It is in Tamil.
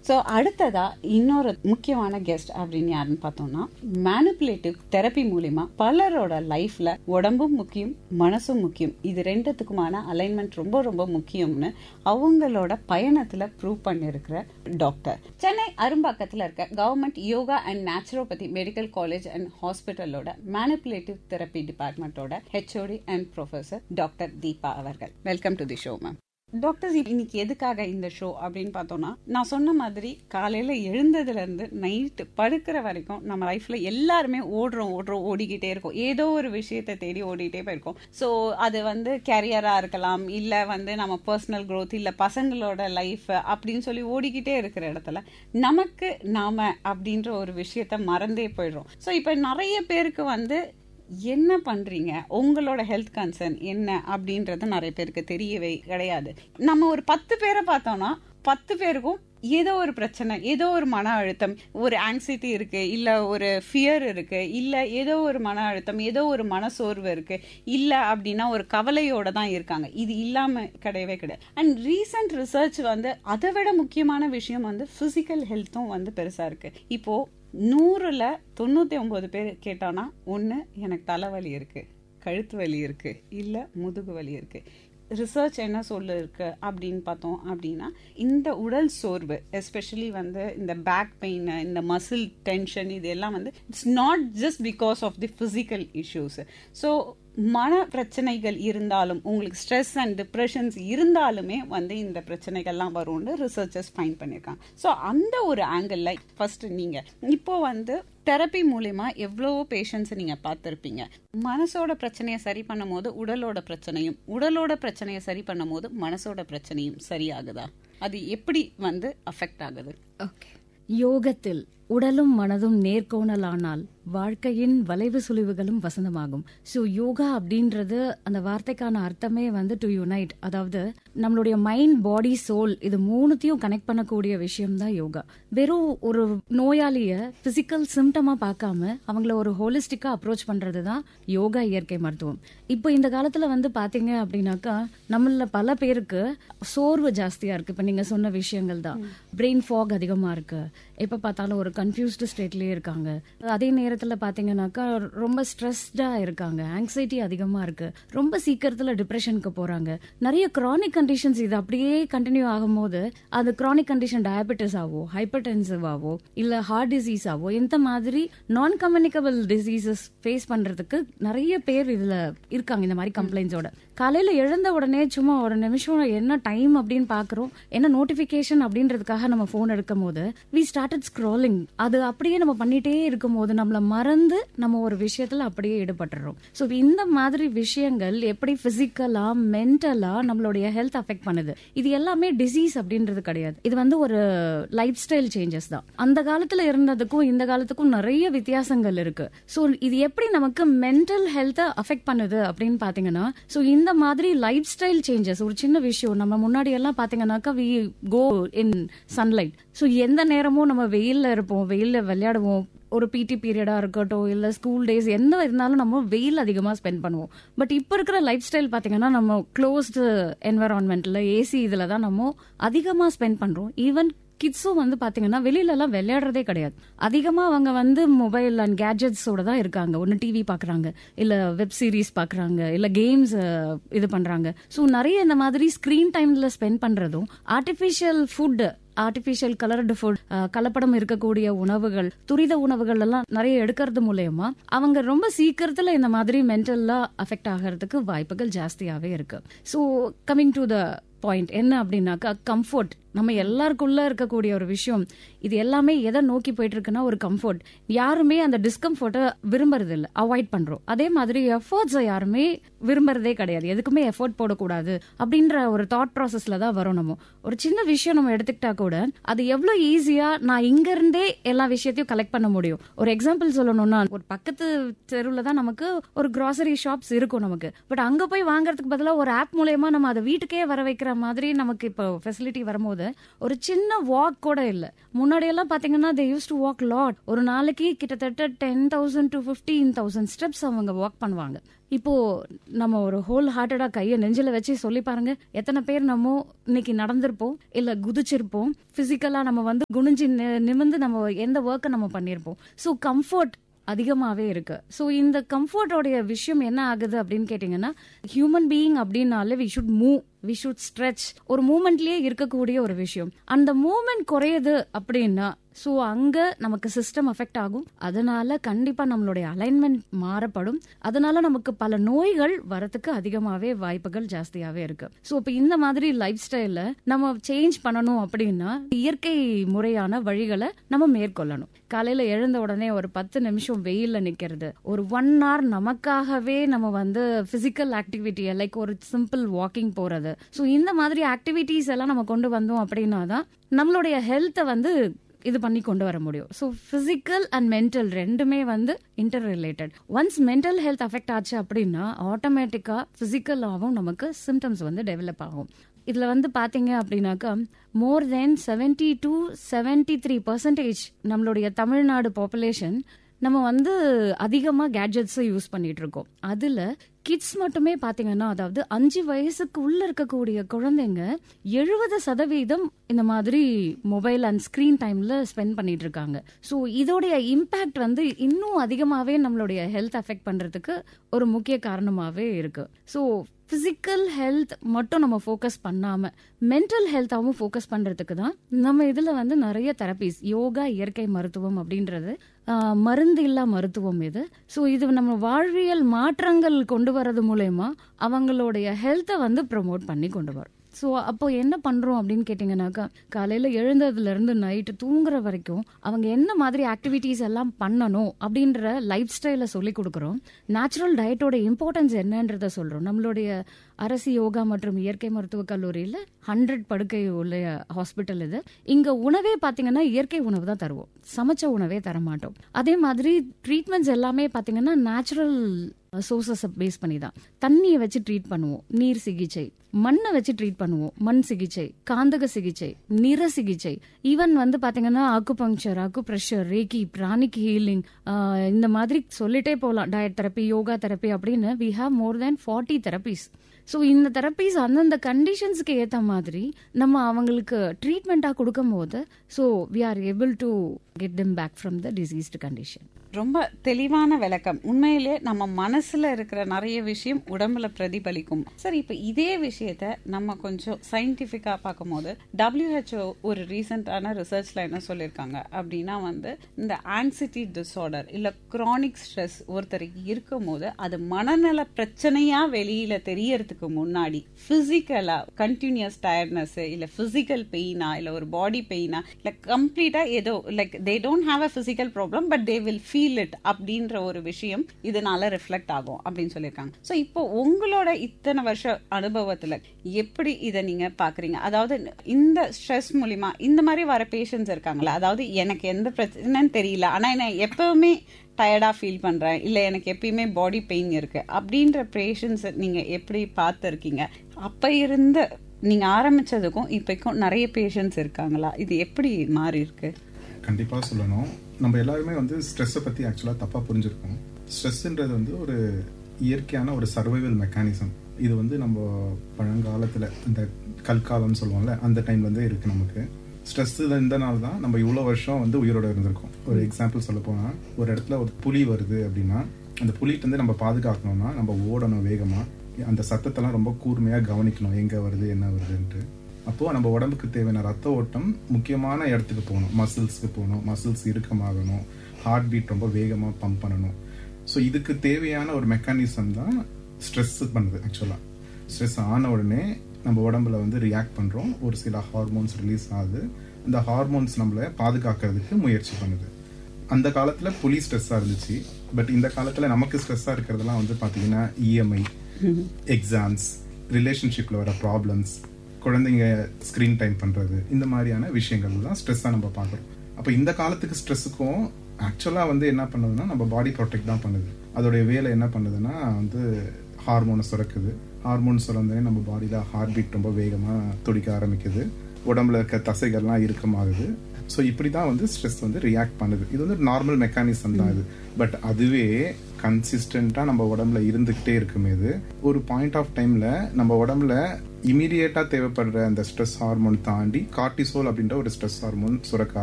ஸோ அடுத்ததா இன்னொரு முக்கியமான கெஸ்ட் அப்படின்னு யாருன்னு பார்த்தோம்னா மேனிப்புலேட்டிவ் தெரப்பி மூலியமா பலரோட லைஃப்ல உடம்பும் முக்கியம் மனசும் முக்கியம் இது ரெண்டுத்துக்குமான அலைன்மெண்ட் ரொம்ப ரொம்ப முக்கியம்னு அவங்களோட பயணத்துல ப்ரூவ் பண்ணிருக்கிற டாக்டர் சென்னை அரும்பாக்கத்துல இருக்க government yoga and naturopathy medical college and ஹாஸ்பிட்டலோட மேனிப்புலேட்டிவ் தெரப்பி டிபார்ட்மெண்ட்டோட HOD and professor doctor Deepa அவர்கள் welcome to the show ma'am doctor இன்னைக்கு எதுக்காக இந்த ஷோ அப்படின்னு பார்த்தோம்னா நான் சொன்ன மாதிரி காலையில எழுந்ததுல இருந்து நைட்டு படுக்கிற வரைக்கும் நம்ம லைஃப்ல எல்லாருமே ஓடுறோம் ஓடுறோம் ஓடிக்கிட்டே இருக்கோம் ஏதோ ஒரு விஷயத்தை தேடி ஓடிட்டே போயிருக்கோம் ஸோ அது வந்து கேரியரா இருக்கலாம் இல்ல வந்து நம்ம பர்சனல் growth இல்ல பசங்களோட லைஃப் அப்படின்னு சொல்லி ஓடிக்கிட்டே இருக்கிற இடத்துல நமக்கு நாம அப்படின்ற ஒரு விஷயத்த மறந்தே போயிடுறோம் ஸோ இப்போ நிறைய பேருக்கு வந்து என்ன பண்றீங்க உங்களோட ஹெல்த் கன்சர்ன் என்ன அப்படின்றது நிறைய பேருக்கு தெரியவே கிடையாது நம்ம ஒரு பத்து பேரை பார்த்தோம்னா பத்து பேருக்கும் ஏதோ ஒரு பிரச்சனை ஏதோ ஒரு மன அழுத்தம் ஒரு ஆங்ஸைட்டி இருக்கு இல்ல ஒரு ஃபியர் இருக்கு இல்ல ஏதோ ஒரு மன அழுத்தம் ஏதோ ஒரு மனசோர்வு இருக்கு இல்ல அப்படின்னா ஒரு கவலையோட தான் இருக்காங்க இது இல்லாம கிடையவே கிடையாது அண்ட் ரீசன்ட் ரிசர்ச் வந்து அதை விட முக்கியமான விஷயம் வந்து பிசிக்கல் ஹெல்த்தும் வந்து பெருசா இருக்கு இப்போ நூறுல தொண்ணூத்தி ஒன்பது பேர் கேட்டோம்னா ஒண்ணு எனக்கு தலைவலி இருக்கு கழுத்து வலி இருக்கு இல்ல முதுகு வலி இருக்கு ரிசர்ச் என்ன சொல்ல இருக்கு அப்படின்னு பார்த்தோம் அப்படின்னா இந்த உடல் சோர்வு எஸ்பெஷலி வந்து இந்த பேக் பெயின் இந்த மசில் டென்ஷன் இது எல்லாம் வந்து it's not just because of the physical issues so மன பிரச்சனைகள் இருந்தாலும் உங்களுக்கு ஸ்ட்ரெஸ் அண்ட் டிப்ரெஷன்ஸ் இருந்தாலுமே வந்து இந்த பிரச்சனைகள்லாம் வரும்னு ரிசர்ச்சர்ஸ் ஃபைன் பண்ணியிருக்காங்க ஸோ அந்த ஒரு ஆங்கிளில் ஃபர்ஸ்ட் நீங்க இப்போ வந்து தெரப்பி மூலியமா எவ்வளவோ பேஷண்ட்ஸ் நீங்க பார்த்துருப்பீங்க மனசோட பிரச்சனையை சரி பண்ணும் போது உடலோட பிரச்சனையும் உடலோட பிரச்சனையை சரி பண்ணும் போது மனசோட பிரச்சனையும் சரியாகுதா அது எப்படி வந்து அஃபெக்ட் ஆகுது ஓகே யோகத்தில் உடலும் மனதும் நேர்கோணலானால் வாழ்க்கையின் வளைவு சுழிவுகளும் வசந்தமாகும் ஸோ யோகா அப்படின்றது அந்த வார்த்தைக்கான அர்த்தமே வந்து டு யுனைட் அதாவது நம்மளுடைய மைண்ட் பாடி சோல் இது மூணுத்தையும் கனெக்ட் பண்ணக்கூடிய விஷயம் தான் யோகா வெறும் ஒரு நோயாளிய பிசிக்கல் சிம்டமா பார்க்காம அவங்கள ஒரு ஹோலிஸ்டிக்கா அப்ரோச் பண்றது தான் யோகா இயற்கை மருத்துவம் இப்போ இந்த காலத்துல வந்து பாத்தீங்க அப்படின்னாக்கா நம்மள பல பேருக்கு சோர்வு ஜாஸ்தியா இருக்கு இப்ப நீங்க சொன்ன விஷயங்கள் தான் பிரெயின் ஃபாக் அதிகமா இருக்கு எப்ப பார்த்தாலும் ஒரு கன்ஃபியூஸ்டு ஸ்டேட்லயே இருக்காங்க அதே நேரத்துல பாத்தீங்கன்னாக்கா ரொம்ப ஸ்ட்ரெஸ்டா இருக்காங்க ஆங்ஸைட்டி அதிகமா இருக்கு ரொம்ப சீக்கிரத்துல டிப்ரெஷனுக்கு போறாங்க நிறைய கிரானிக் கண்டிஷன்ஸ் இது அப்படியே கண்டினியூ ஆகும்போது அது கிரானிக் கண்டிஷன் டயபெட்டிஸ் ஆவோ ஹைப்பர்டென்சிவ் ஆவோ இல்ல ஹார்ட் டிசீஸ் ஆவோ இந்த மாதிரி நான் கம்யூனிகபிள் டிசீசஸ் ஃபேஸ் பண்றதுக்கு நிறைய பேர் இதுல இருக்காங்க இந்த மாதிரி கம்ப்ளைண்ட்ஸோட காலையில எழுந்த உடனே சும்மா ஒரு நிமிஷம் என்ன டைம் அப்படின்னு பாக்குறோம் என்ன நோட்டிபிகேஷன் அப்படின்றதுக்காக நம்ம போன் எடுக்கும் போது வி ஸ்டார்டட் ஸ்க்ரோலிங் அது அப்படியே நம்ம பண்ணிட்டே இருக்கும் போது நம்மள மறந்து நம்ம ஒரு விஷயத்துல அப்படியே ஈடுபட்டுறோம் ஸோ இந்த மாதிரி விஷயங்கள் எப்படி பிசிக்கலா மென்டலா நம்மளுடைய ஹெல்த் அஃபெக்ட் பண்ணுது இது எல்லாமே டிசீஸ் அப்படின்றது கிடையாது இது வந்து ஒரு லைஃப் ஸ்டைல் சேஞ்சஸ் தான் அந்த காலத்துல இருந்ததுக்கும் இந்த காலத்துக்கும் நிறைய வித்தியாசங்கள் இருக்கு ஸோ இது எப்படி நமக்கு மென்டல் ஹெல்த்தை அஃபெக்ட் பண்ணுது அப்படின்னு பாத்தீங்கன்னா ஸோ இந்த மாதிரி லைஃப் ஸ்டைல் சேஞ்சஸ் ஒரு சின்ன விஷயம் நம்ம முன்னாடி எல்லாம் பாத்தீங்கன்னாக்கா we go in sunlight so எந்த நேரமும் நம்ம வெயில்ல இருப்போம் வெயில்ல விளையாடுவோம் ஒரு பிடி பீரியடா இருக்கட்டும் இல்ல ஸ்கூல் டேஸ் என்ன இருந்தாலும் நம்ம வெயில் அதிகமா ஸ்பெண்ட் பண்ணுவோம் பட் இப்ப இருக்கிற லைஃப் ஸ்டைல் பாத்தீங்கன்னா நம்ம க்ளோஸ்டு என்வரான்மெண்ட்ல ஏசி இதுல தான் நம்ம அதிகமா ஸ்பெண்ட் பண்றோம் ஈவன் கிட்ஸும் வந்து பாத்தீங்கன்னா வெளியில எல்லாம் விளையாடுறதே கிடையாது அதிகமா அவங்க வந்து மொபைல் அண்ட் கேஜெட்ஸோட தான் இருக்காங்க ஒன்னு டிவி பாக்குறாங்க இல்ல வெப் சீரிஸ் பாக்குறாங்க இல்ல கேம்ஸ் இது பண்றாங்க ஸோ நிறைய இந்த மாதிரி ஸ்கிரீன் டைம்ல ஸ்பெண்ட் பண்றதும் artificial food artificial coloured food கலப்படம் இருக்கக்கூடிய உணவுகள் துரித உணவுகள் எல்லாம் நிறைய எடுக்கிறது மூலயமா அவங்க ரொம்ப சீக்கிரத்துல இந்த மாதிரி மென்டல்லா அஃபெக்ட் ஆகிறதுக்கு வாய்ப்புகள் ஜாஸ்தியாவே இருக்கு so coming to the point என்ன அப்படின்னாக்கா கம்ஃபர்ட் நம்ம எல்லாருக்குள்ள இருக்கக்கூடிய ஒரு விஷயம் இது எல்லாமே எதை நோக்கி போயிட்டு இருக்குன்னா ஒரு கம்ஃபர்ட் யாருமே அந்த டிஸ்கம்ஃபர்ட்டை விரும்புறது இல்லை அவாய்ட் பண்றோம் அதே மாதிரி எஃபர்ட்ஸை யாருமே விரும்புறதே கிடையாது எதுக்குமே எஃபர்ட் போடக்கூடாது அப்படின்ற ஒரு தாட் ப்ராசஸ்ல தான் வரும் நம்ம ஒரு சின்ன விஷயம் நம்ம எடுத்துக்கிட்டா கூட அது எவ்வளவு ஈஸியா நான் இங்க இருந்தே எல்லா விஷயத்தையும் கலெக்ட் பண்ண முடியும் ஒரு எக்ஸாம்பிள் சொல்லணும்னா ஒரு பக்கத்து தெருவில் தான் நமக்கு ஒரு கிராசரி ஷாப்ஸ் இருக்கும் நமக்கு பட் அங்க போய் வாங்குறதுக்கு பதிலாக ஒரு ஆப் மூலயமா நம்ம அதை வீட்டுக்கே வர வைக்கிற மாதிரி நமக்கு இப்போ ஃபெசிலிட்டி வரும்போது ஒரு சின்ன வாக் கூட இல்லை முன்னாடி எல்லாம் பாத்தீங்கன்னா they use to walk lot ஒரு நாளைக்கு கிட்டத்தட்ட ten thousand to fifteen thousand steps அவங்க வாக் பண்ணுவாங்க இப்போ நம்ம ஒரு ஹோல் ஹார்ட்டடா கையை நெஞ்சில வச்சு சொல்லி பாருங்க எத்தனை பேர் நம்ம இன்னைக்கு நடந்திருப்போம் இல்ல குதிச்சிருப்போம் பிசிக்கலா நம்ம வந்து குனிஞ்சு நி- நிமிர்ந்து நம்ம எந்த ஒர்க்கை நம்ம பண்ணியிருப்போம் ஸோ கம்ஃபர்ட் அதிகமாவே இருக்கு ஸோ இந்த கம்ஃபர்ட்டோடைய விஷயம் என்ன ஆகுது அப்படின்னு கேட்டிங்கன்னா ஹியூமன் பீயிங் அப்படின்னாலே we should move we should stretch ஒரு மூமெண்ட்லயே இருக்கக்கூடிய ஒரு விஷயம் அந்த மூமெண்ட் குறையுது அப்படின்னா ஸோ அங்க நமக்கு சிஸ்டம் அஃபெக்ட் ஆகும் அதனால கண்டிப்பா நம்மளுடைய அலைன்மெண்ட் மாறப்படும் அதனால நமக்கு பல நோய்கள் வரதுக்கு அதிகமாவே வாய்ப்புகள் ஜாஸ்தியாவே இருக்கு ஸோ இப்போ இந்த மாதிரி லைஃப் ஸ்டைல நம்ம சேஞ்ச் பண்ணணும் அப்படின்னா இயற்கை முறையான வழிகளை நம்ம மேற்கொள்ளணும் காலையில எழுந்த உடனே ஒரு பத்து நிமிஷம் வெயில்ல நிக்கிறது ஒரு ஒன் hour நமக்காகவே நம்ம வந்து பிசிக்கல் ஆக்டிவிட்டியை லைக் ஒரு சிம்பிள் வாக்கிங் போறது ஸோ இந்த மாதிரி ஆக்டிவிட்டிஸ் எல்லாம் நம்ம கொண்டு வந்தோம் அப்படின்னா தான் நம்மளுடைய ஹெல்த்தை வந்து இது பண்ணி கொண்டு வர முடியும் ஸோ பிசிக்கல் அண்ட் மென்டல் ரெண்டுமே வந்து interrelated once mental health affect ஆச்சு அப்படின்னா ஆட்டோமேட்டிக்கா பிசிக்கலாகவும் நமக்கு சிம்டம்ஸ் வந்து டெவலப் ஆகும் இதுல வந்து பாத்தீங்க அப்படின்னாக்கா more than seventy two seventy three percentage நம்மளுடைய தமிழ்நாடு பாப்புலேஷன் நம்ம வந்து அதிகமா கேட்ஜெட்ஸ் யூஸ் பண்ணிட்டு இருக்கோம் அதுல கிட்ஸ் மட்டுமே பாத்தீங்கன்னா அதாவது அஞ்சு வயசுக்கு உள்ள இருக்கக்கூடிய குழந்தைங்க எழுபது சதவீதம் இந்த மாதிரி மொபைல் அண்ட் ஸ்கிரீன் டைம்ல ஸ்பெண்ட் பண்ணிட்டு இருக்காங்க ஸோ இதோடைய இம்பாக்ட் வந்து இன்னும் அதிகமாவே நம்மளுடைய ஹெல்த் அஃபெக்ட் பண்றதுக்கு ஒரு முக்கிய காரணமாவே இருக்கு ஸோ பிசிக்கல் ஹெல்த் மட்டும் நம்ம ஃபோக்கஸ் பண்ணாம மென்டல் ஹெல்த்தாவும் ஃபோக்கஸ் பண்றதுக்கு தான் நம்ம இதுல வந்து நிறைய தெரபிஸ் யோகா இயற்கை மருத்துவம் அப்படின்றது ஆஹ், மருந்து இல்லா மருத்துவம் இது ஸோ இது நம்ம வாழ்வியல் மாற்றங்கள் கொண்டு வரது மூலயமா அவங்களுடைய ஹெல்த்தை வந்து ப்ரொமோட் பண்ணி கொண்டு வரும் ஸோ அப்போ என்ன பண்றோம் அப்படின்னு கேட்டிங்கனாக்கா காலையில எழுந்ததுல இருந்து நைட்டு தூங்குற வரைக்கும் அவங்க என்ன மாதிரி ஆக்டிவிட்டீஸ் எல்லாம் பண்ணணும் அப்படின்ற லைஃப் ஸ்டைலை சொல்லி கொடுக்குறோம் நேச்சுரல் டயட்டோட இம்பார்ட்டன்ஸ் என்னன்றத சொல்றோம் நம்மளுடைய அரசு யோகா மற்றும் இயற்கை மருத்துவக் கல்லூரியில ஹண்ட்ரட் படுக்கை உள்ள ஹாஸ்பிட்டல் இது இங்க உணவே பாத்தீங்கன்னா இயற்கை உணவு தான் தருவோம் சமைச்ச உணவே தர மாட்டோம் அதே மாதிரி ட்ரீட்மெண்ட்ஸ் எல்லாமே பாத்தீங்கன்னா நேச்சுரல் சோர்சஸ் பேஸ் பண்ணி தான் தண்ணியை வச்சு ட்ரீட் பண்ணுவோம் நீர் சிகிச்சை மண்ணை வச்சு ட்ரீட் பண்ணுவோம் மண் சிகிச்சை காந்தக சிகிச்சை நிற சிகிச்சை ஈவன் வந்து பாத்தீங்கன்னா அக்கு பங்க்சர் அக்கு ப்ரெஷர் ரேக்கி பிராணிக் ஹீலிங் இந்த மாதிரி சொல்லிட்டே போகலாம் டயட் தெரப்பி யோகா தெரப்பி அப்படின்னு we have more than forty therapies so இந்த தெரப்பிஸ் அந்தந்த கண்டிஷன்ஸ்க்கு ஏற்ற மாதிரி நம்ம அவங்களுக்கு ட்ரீட்மெண்ட்டாக கொடுக்கும் போது so we are able to get them back from the diseased condition ரொம்ப தெளிவான விளக்கம் உண்மையிலே நம்ம மனசுல இருக்கிற நிறைய விஷயம் உடம்புல பிரதிபலிக்கும் சரி இப்ப இதே விஷயத்த நம்ம கொஞ்சம் சயின்டிபிக்கா பார்க்கும்போது WHO ஒரு ரீசெண்டான ரிசர்ச்ல என்ன சொல்லியிருக்காங்க அப்படின்னா வந்து இந்த ஆன்சிட்டி டிஸார்டர் இல்ல கிரானிக் ஸ்ட்ரெஸ் ஒருத்தருக்கு இருக்கும் போது அது மனநல பிரச்சனையா வெளியில தெரியறதுக்கு முன்னாடி பிசிக்கலா கண்டினியூஸ் டயர்ட்னஸ் இல்ல பிசிக்கல் பெயினா இல்ல ஒரு பாடி பெயினா இல்ல கம்ப்ளீட்டா ஏதோ like they don't have a physical problem but they will feel it அப்படின்ற ஒரு விஷயம் இதனால ரிஃப்ளெக்ட் ஆகும் அப்படின்னு சொல்லியிருக்காங்க ஸோ இப்போ உங்களோட இத்தனை வருஷ அனுபவத்துல எப்படி இதை நீங்க பாக்குறீங்க அதாவது இந்த ஸ்ட்ரெஸ் மூலியமா இந்த மாதிரி வர பேஷண்ட்ஸ் இருக்காங்களா அதாவது எனக்கு எந்த பிரச்சனைன்னு தெரியல ஆனா நான் எப்பவுமே டயர்டா ஃபீல் பண்றேன் இல்ல எனக்கு எப்பயுமே பாடி பெயின் இருக்கு அப்படின்ற பேஷண்ட்ஸ் நீங்க எப்படி பார்த்துருக்கீங்க அப்ப இருந்த நீங்க ஆரம்பிச்சதுக்கும் இப்பக்கும் நிறைய பேஷண்ட்ஸ் இருக்காங்களா இது எப்படி மாறி இருக்கு கண்டிப்பாக சொல்லணும் நம்ம எல்லாருமே வந்து ஸ்ட்ரெஸ்ஸை பற்றி ஆக்சுவலாக தப்பாக புரிஞ்சிருக்கோம் ஸ்ட்ரெஸ்ஸுன்றது வந்து ஒரு இயற்கையான ஒரு சர்வைவல் மெக்கானிசம் இது வந்து நம்ம பழங்காலத்தில் இந்த கல்காலம்னு சொல்லுவோம்ல அந்த டைம்லேருந்தே இருக்குது நமக்கு ஸ்ட்ரெஸ் இருந்தனால தான் நம்ம இவ்வளோ வருஷம் வந்து உயிரோட இருந்திருக்கோம் ஒரு எக்ஸாம்பிள் சொல்ல போனால் ஒரு இடத்துல ஒரு புலி வருது அப்படின்னா அந்த புலிகிட்ட இருந்து நம்ம பாதுகாக்கணும்னா நம்ம ஓடணும் வேகமாக அந்த சத்தத்தெல்லாம் ரொம்ப கூர்மையாக கவனிக்கணும் எங்கே வருது என்ன வருதுன்ட்டு அப்போது நம்ம உடம்புக்கு தேவையான ரத்த ஓட்டம் முக்கியமான இடத்துக்கு போகணும் மசில்ஸ்க்கு போகணும் மசில்ஸ் இறுக்கமாகணும் ஹார்ட் பீட் ரொம்ப வேகமாக பம்ப் பண்ணணும் ஸோ இதுக்கு தேவையான ஒரு மெக்கானிசம் தான் ஸ்ட்ரெஸ் பண்ணுது ஆக்சுவலாக ஸ்ட்ரெஸ் ஆன உடனே நம்ம உடம்புல வந்து ரியாக்ட் பண்ணுறோம் ஒரு சில ஹார்மோன்ஸ் ரிலீஸ் ஆகுது அந்த ஹார்மோன்ஸ் நம்மளை பாதுகாக்கிறதுக்கு முயற்சி பண்ணுது அந்த காலத்தில் புலி ஸ்ட்ரெஸ்ஸாக இருந்துச்சு பட் இந்த காலத்தில் நமக்கு ஸ்ட்ரெஸ்ஸாக இருக்கிறதெல்லாம் வந்து பார்த்தீங்கன்னா இஎம்ஐ எக்ஸாம்ஸ் ரிலேஷன்ஷிப்பில் வர ப்ராப்ளம்ஸ் குழந்தைங்க ஸ்க்ரீன் டைம் பண்ணுறது இந்த மாதிரியான விஷயங்கள் தான் ஸ்ட்ரெஸ்ஸாக நம்ம பார்க்குறோம் அப்போ இந்த காலத்துக்கு ஸ்ட்ரெஸ்ஸுக்கும் ஆக்சுவலாக வந்து என்ன பண்ணுதுன்னா நம்ம பாடி ப்ரொடெக்ட் தான் பண்ணுது அதோடைய வேலை என்ன பண்ணுதுன்னா வந்து ஹார்மோனை சுரக்குது ஹார்மோன் சுரந்தோடனே நம்ம பாடியில் ஹார்ட் பீட் ரொம்ப வேகமாக துடிக்க ஆரம்பிக்குது உடம்புல இருக்க தசைகள்லாம் இறுக்கமாகுது ஸோ இப்படி தான் வந்து ஸ்ட்ரெஸ் வந்து ரியாக்ட் பண்ணுது இது வந்து நார்மல் மெக்கானிசம் தான் இது பட் அதுவே கன்சிஸ்டண்ட்டாக நம்ம உடம்புல இருந்துக்கிட்டே இருக்குமேது ஒரு பாயிண்ட் ஆஃப் டைமில் நம்ம உடம்புல இமீடியட்டாக தேவைப்படுற அந்த ஸ்ட்ரெஸ் ஹார்மோன் தாண்டி கார்டிசோல் அப்படின்ற ஒரு ஸ்ட்ரெஸ் ஹார்மோன் சுரக்க